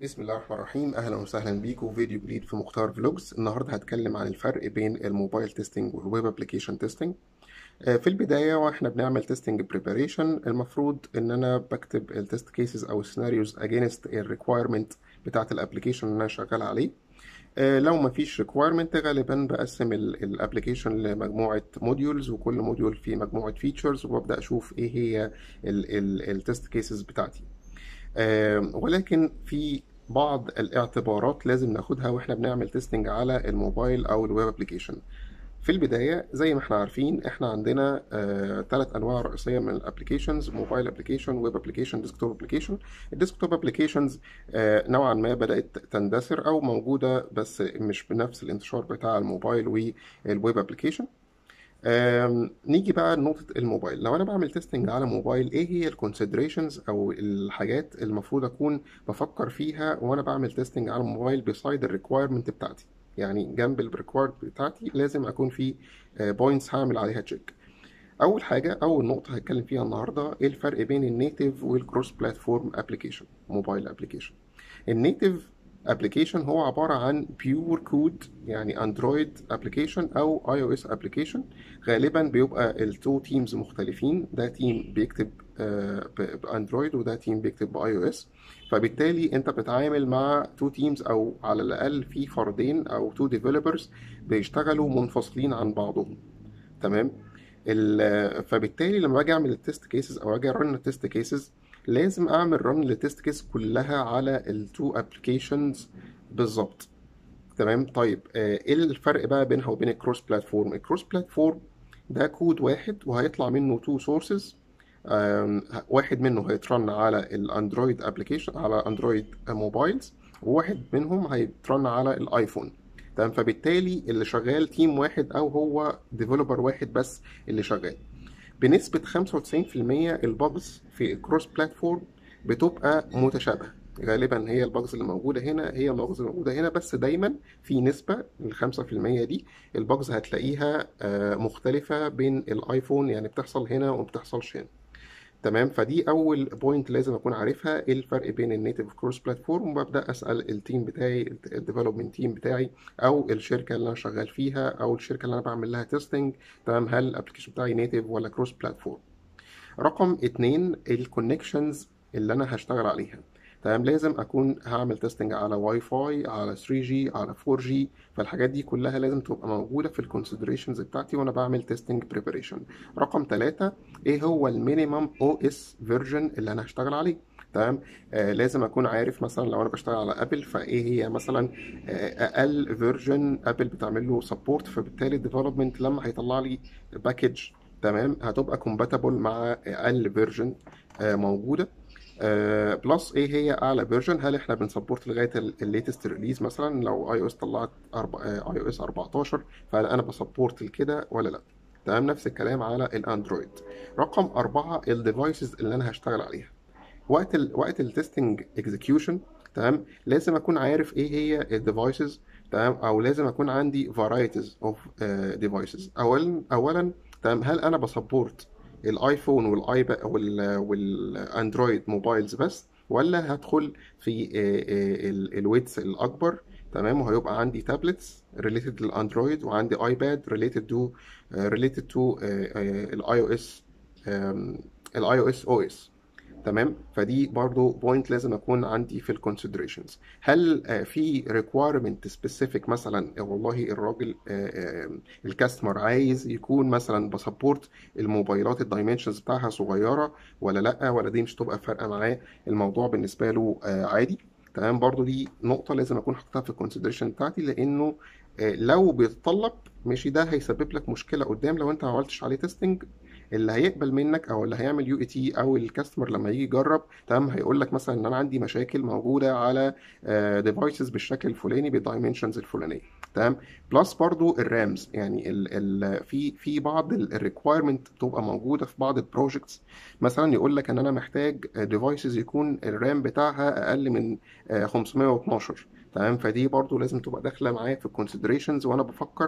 بسم الله الرحمن الرحيم اهلا وسهلا بيكم في فيديو جديد في مختار فلوجز النهارده هتكلم عن الفرق بين الموبايل تيستنج والويب ابلكيشن تيستنج في البدايه واحنا بنعمل تيستنج بريباريشن المفروض ان انا بكتب التست كيسز او السيناريوز اجينست الريكويرمنت بتاعه الابلكيشن اللي انا شغال عليه آه، لو ما فيش ريكويرمنت غالبا بقسم الابلكيشن لمجموعه موديولز وكل موديول فيه مجموعه فيتشرز وابدا اشوف ايه هي التست كيسز بتاعتي آه، ولكن في بعض الاعتبارات لازم ناخدها واحنا بنعمل تيستنج على الموبايل او الويب ابلكيشن في البداية زي ما احنا عارفين احنا عندنا ثلاث آه انواع رئيسية من الابلكيشنز موبايل ابلكيشن ويب ابلكيشن ديسكتوب ابلكيشن الديسكتوب ابلكيشنز آه نوعا ما بدأت تندثر او موجودة بس مش بنفس الانتشار بتاع الموبايل والويب ابلكيشن نيجي بقى لنقطة الموبايل لو أنا بعمل تيستنج على موبايل إيه هي الكونسيدريشنز أو الحاجات المفروض أكون بفكر فيها وأنا بعمل تيستنج على الموبايل بسايد الريكوايرمنت بتاعتي يعني جنب الريكوايرمنت بتاعتي لازم أكون في بوينتس هعمل عليها تشيك أول حاجة أول نقطة هتكلم فيها النهاردة إيه الفرق بين النيتيف والكروس بلاتفورم أبلكيشن موبايل أبلكيشن النيتيف ابلكيشن هو عباره عن بيور كود يعني اندرويد ابلكيشن او اي او اس ابلكيشن غالبا بيبقى التو تيمز مختلفين ده تيم بيكتب باندرويد وده تيم بيكتب باي او اس فبالتالي انت بتتعامل مع تو تيمز او على الاقل في فردين او تو ديفلوبرز بيشتغلوا منفصلين عن بعضهم تمام فبالتالي لما باجي اعمل التست كيسز او اجي ارن التست كيسز لازم اعمل رن للتست كيس كلها على التو ابلكيشنز بالظبط تمام طيب ايه الفرق بقى بينها وبين الكروس بلاتفورم الكروس بلاتفورم ده كود واحد وهيطلع منه تو سورسز واحد منه هيترن على الاندرويد ابلكيشن على اندرويد موبايلز وواحد منهم هيترن على الايفون تمام فبالتالي اللي شغال تيم واحد او هو ديفلوبر واحد بس اللي شغال بنسبة 95% الباجز في الكروس بلاتفورم بتبقى متشابهة غالبا هي الباجز اللي موجودة هنا هي الباجز اللي موجودة هنا بس دايما في نسبة الخمسة في المية دي الباجز هتلاقيها مختلفة بين الايفون يعني بتحصل هنا ومبتحصلش هنا تمام فدي اول بوينت لازم اكون عارفها ايه الفرق بين النيتف كروس بلاتفورم وببدا اسال التيم بتاعي الديفلوبمنت تيم بتاعي او الشركه اللي انا شغال فيها او الشركه اللي انا بعمل لها تيستنج تمام هل الابلكيشن بتاعي نيتف ولا كروس بلاتفورم رقم اتنين الكونكشنز اللي انا هشتغل عليها تمام لازم اكون هعمل تيستنج على واي فاي على 3 جي على 4 جي فالحاجات دي كلها لازم تبقى موجوده في الكونسيدريشنز بتاعتي وانا بعمل تيستنج بريباريشن رقم ثلاثة ايه هو المينيمم او اس فيرجن اللي انا هشتغل عليه تمام آه لازم اكون عارف مثلا لو انا بشتغل على ابل فايه هي مثلا آه اقل فيرجن ابل بتعمل له سبورت فبالتالي الديفلوبمنت لما هيطلع لي باكج تمام هتبقى كومباتبل مع اقل فيرجن آه موجوده بلس ايه هي اعلى فيرجن هل احنا بنسبورت لغايه الليتست ريليز مثلا لو اي او اس طلعت اي او اس 14 فهل انا بسبورت لكده ولا لا تمام نفس الكلام على الاندرويد رقم أربعة الديفايسز اللي انا هشتغل عليها وقت ال وقت التستنج اكزكيوشن تمام لازم اكون عارف ايه هي الديفايسز تمام او لازم اكون عندي varieties اوف ديفايسز اولا اولا تمام هل انا بسبورت الايفون والايباد والاندرويد موبايلز بس ولا هدخل في الويتس الاكبر تمام وهيبقى عندي تابلتس ريليتد للاندرويد وعندي ايباد ريليتد تو ريليتد تو الاي او اس الاي او اس او اس تمام فدي برضو بوينت لازم اكون عندي في الكونسيدريشنز هل في ريكويرمنت سبيسيفيك مثلا والله الراجل الكاستمر عايز يكون مثلا بسبورت الموبايلات الدايمنشنز بتاعها صغيره ولا لا ولا دي مش تبقى فارقه معاه الموضوع بالنسبه له عادي تمام برضو دي نقطه لازم اكون حاططها في الكونسيدريشن بتاعتي لانه لو بيتطلب ماشي ده هيسبب لك مشكله قدام لو انت ما عملتش عليه تيستنج اللي هيقبل منك او اللي هيعمل يو اي تي او الكاستمر لما يجي يجرب تمام هيقول لك مثلا ان انا عندي مشاكل موجوده على ديفايسز بالشكل الفلاني بالدايمنشنز الفلانيه تمام بلس برضو الرامز يعني ال ال في في بعض الريكوايرمنت بتبقى موجوده في بعض البروجكتس مثلا يقول لك ان انا محتاج ديفايسز يكون الرام بتاعها اقل من 512 تمام فدي برضو لازم تبقى داخله معايا في الكونسيدريشنز وانا بفكر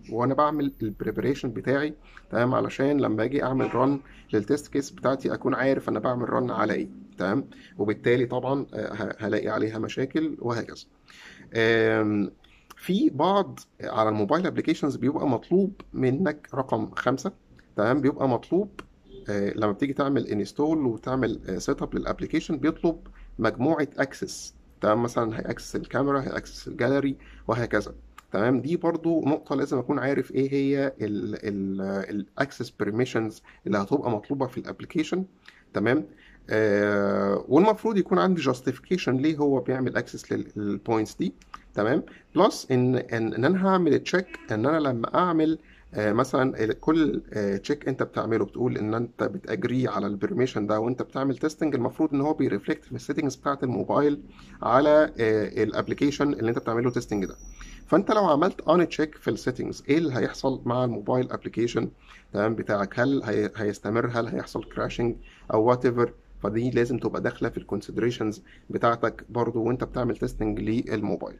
وانا بعمل البريبريشن بتاعي تمام علشان لما اجي اعمل رن للتست كيس بتاعتي اكون عارف انا بعمل رن على ايه تمام وبالتالي طبعا آه، ه- هلاقي عليها مشاكل وهكذا آم، في بعض على الموبايل ابلكيشنز بيبقى مطلوب منك رقم خمسة تمام بيبقى مطلوب آه، لما بتيجي تعمل انستول وتعمل سيت اب للابلكيشن بيطلب مجموعة اكسس تمام مثلا هيأكسس الكاميرا هيأكسس الجاليري وهكذا تمام دي برضو نقطة لازم أكون عارف إيه هي الأكسس بيرميشنز اللي هتبقى مطلوبة في الابلكيشن تمام آه والمفروض يكون عندي جاستيفيكيشن ليه هو بيعمل اكسس للبوينتس دي تمام بلس ان ان ان انا هعمل تشيك ان انا لما اعمل آه مثلا ال- كل تشيك انت بتعمله بتقول ان انت بتاجري على البرميشن ده وانت بتعمل تيستنج المفروض ان هو بيرفلكت في السيتنجز بتاعت الموبايل على الابلكيشن اللي انت بتعمله تيستنج ده فانت لو عملت اون تشيك في السيتنجز ايه اللي هيحصل مع الموبايل ابلكيشن تمام بتاعك هل هي- هيستمر هل هيحصل كراشنج او وات ايفر فدي لازم تبقى داخله في الكونسيدريشنز بتاعتك برضو وانت بتعمل تيستنج للموبايل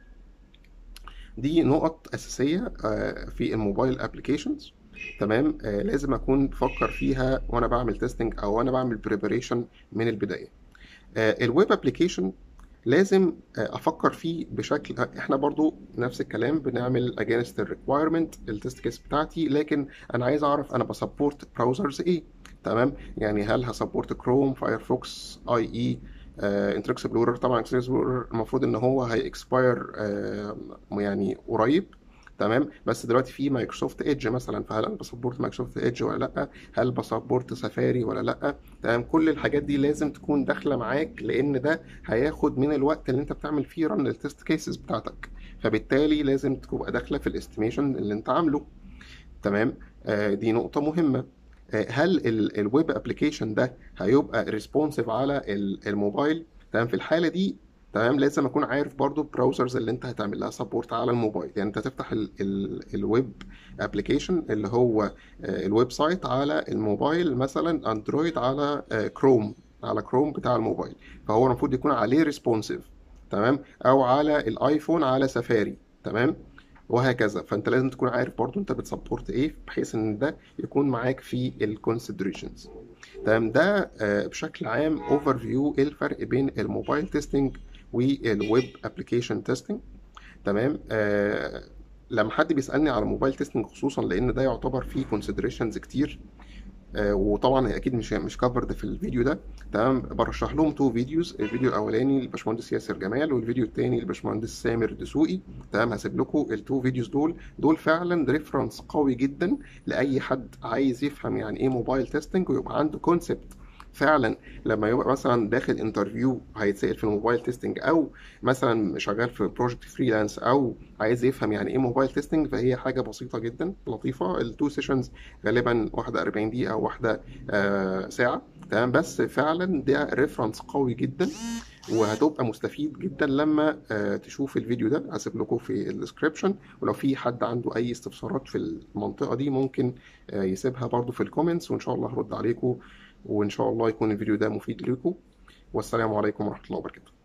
دي نقط اساسيه آه، في الموبايل ابلكيشنز تمام آه، لازم اكون بفكر فيها وانا بعمل تيستنج او وانا بعمل بريباريشن من البدايه الويب ابلكيشن لازم آه، افكر فيه بشكل احنا برضو نفس الكلام بنعمل against الريكوايرمنت التست كيس بتاعتي لكن انا عايز اعرف انا بسبورت براوزرز ايه تمام يعني هل هسبورت كروم فايرفوكس اي اي انتر اكسبلورر طبعا انتر اكسبلورر المفروض ان هو هي اكسباير يعني قريب تمام بس دلوقتي في مايكروسوفت ايدج مثلا فهل انا بسبورت مايكروسوفت ايدج ولا لا هل بسبورت سفاري ولا لا تمام كل الحاجات دي لازم تكون داخله معاك لان ده هياخد من الوقت اللي انت بتعمل فيه رن التست كيسز بتاعتك فبالتالي لازم تبقى داخله في الاستيميشن اللي انت عامله تمام آه دي نقطه مهمه آه هل الويب ابلكيشن ده هيبقى ريسبونسيف على ال- الموبايل تمام في الحاله دي تمام لازم اكون عارف برضو البراوزرز اللي انت هتعمل لها سبورت على الموبايل يعني انت هتفتح ال- ال- الويب ابلكيشن اللي هو آه، الويب سايت على الموبايل مثلا اندرويد على آه، كروم على كروم بتاع الموبايل فهو المفروض يكون عليه ريسبونسيف تمام او على الايفون على سفاري تمام وهكذا فانت لازم تكون عارف برضو انت بتسبورت ايه بحيث ان ده يكون معاك في الكونسيدريشنز تمام ده آه، بشكل عام اوفر فيو ايه الفرق بين الموبايل تيستنج والويب ابلكيشن تيستنج تمام آه لما حد بيسالني على موبايل تيستنج خصوصا لان ده يعتبر فيه كونسيدريشنز كتير آه وطبعا هي اكيد مش مش كفرد في الفيديو ده تمام برشح لهم تو فيديوز الفيديو الاولاني للباشمهندس ياسر جمال والفيديو الثاني للباشمهندس سامر دسوقي تمام هسيب لكم التو فيديوز دول دول فعلا ريفرنس قوي جدا لاي حد عايز يفهم يعني ايه موبايل تيستنج ويبقى عنده كونسبت فعلا لما يبقى مثلا داخل انترفيو هيتسال في الموبايل تيستنج او مثلا شغال في بروجكت فريلانس او عايز يفهم يعني ايه موبايل تيستنج فهي حاجه بسيطه جدا لطيفه التو سيشنز غالبا واحده 40 دقيقه او واحده آه ساعه تمام بس فعلا ده ريفرنس قوي جدا وهتبقى مستفيد جدا لما آه تشوف الفيديو ده هسيب لكم في الديسكربشن ولو في حد عنده اي استفسارات في المنطقه دي ممكن آه يسيبها برضو في الكومنتس وان شاء الله هرد عليكم وان شاء الله يكون الفيديو ده مفيد لكم والسلام عليكم ورحمه الله وبركاته